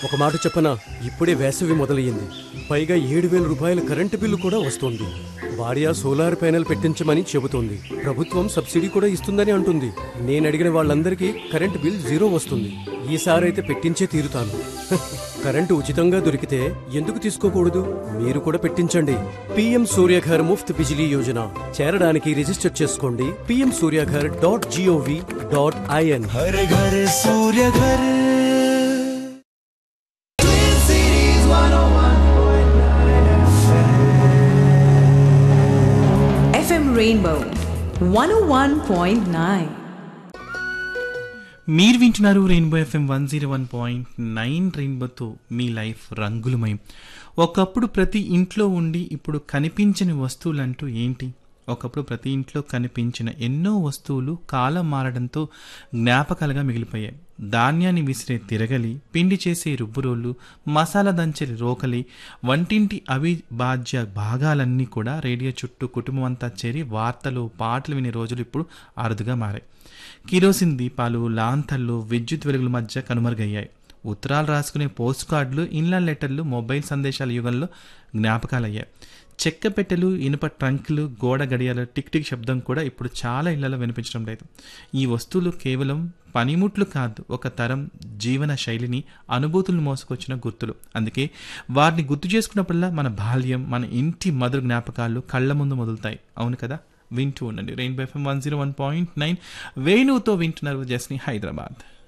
ఒక మాట చెప్పనా ఇప్పుడే వేసవి మొదలయ్యింది పైగా ఏడు వేల రూపాయల కరెంటు బిల్లు కూడా వస్తోంది భార్య సోలార్ ప్యానెల్ పెట్టించమని చెబుతోంది ప్రభుత్వం సబ్సిడీ కూడా ఇస్తుందని అంటుంది నేను అడిగిన వాళ్ళందరికీ కరెంటు బిల్ జీరో వస్తుంది ఈసారైతే పెట్టించే తీరుతాను కరెంటు ఉచితంగా దొరికితే ఎందుకు తీసుకోకూడదు మీరు కూడా పెట్టించండి పిఎం సూర్యఘర్ ముఫ్త్ బిజిలీ యోజన చేరడానికి రిజిస్టర్ చేసుకోండి PM Suryaghar dot G O V dot I N हर घर सूर्य घर FM Rainbow 101.9. మీరు వింటున్నారు Rainbow FM one zero one point nine రెయిన్బోతో మీ లైఫ్ రంగులమయం ఒకప్పుడు ప్రతి ఇంట్లో ఉండి ఇప్పుడు కనిపించని వస్తువులంటూ ఏంటి ఒకప్పుడు ప్రతి ఇంట్లో కనిపించిన ఎన్నో వస్తువులు కాలం మారడంతో జ్ఞాపకాలుగా మిగిలిపోయాయి ధాన్యాన్ని విసిరే తిరగలి పిండి చేసే రుబ్బురోళ్ళు మసాలా దంచలి రోకలి వంటింటి అవిభాజ్య భాగాలన్నీ కూడా రేడియో చుట్టూ కుటుంబం అంతా చేరి వార్తలు పాటలు వినే రోజులు ఇప్పుడు అరుదుగా మారాయి కిరోసిన్ దీపాలు లాంతర్లు విద్యుత్ వెలుగుల మధ్య కనుమరుగయ్యాయి ఉత్తరాలు రాసుకునే పోస్ట్ కార్డులు ఇన్లాండ్ లెటర్లు మొబైల్ సందేశాల యుగంలో జ్ఞాపకాలయ్యాయి చెక్క పెట్టెలు ఇనుప ట్రంకులు గోడ గడియాల టిక్ టిక్ శబ్దం కూడా ఇప్పుడు చాలా ఇళ్లలో వినిపించడం లేదు ఈ వస్తువులు కేవలం పనిముట్లు కాదు ఒక తరం జీవన శైలిని అనుభూతులను మోసుకొచ్చిన గుర్తులు అందుకే వారిని గుర్తు చేసుకున్నప్పుడల్లా మన బాల్యం మన ఇంటి మధుర జ్ఞాపకాలు కళ్ళ ముందు మొదలుతాయి అవును కదా వింటూ ఉండండి rainbow FM one zero one point nine వేణువుతో వింటున్నారు జస్ని హైదరాబాద్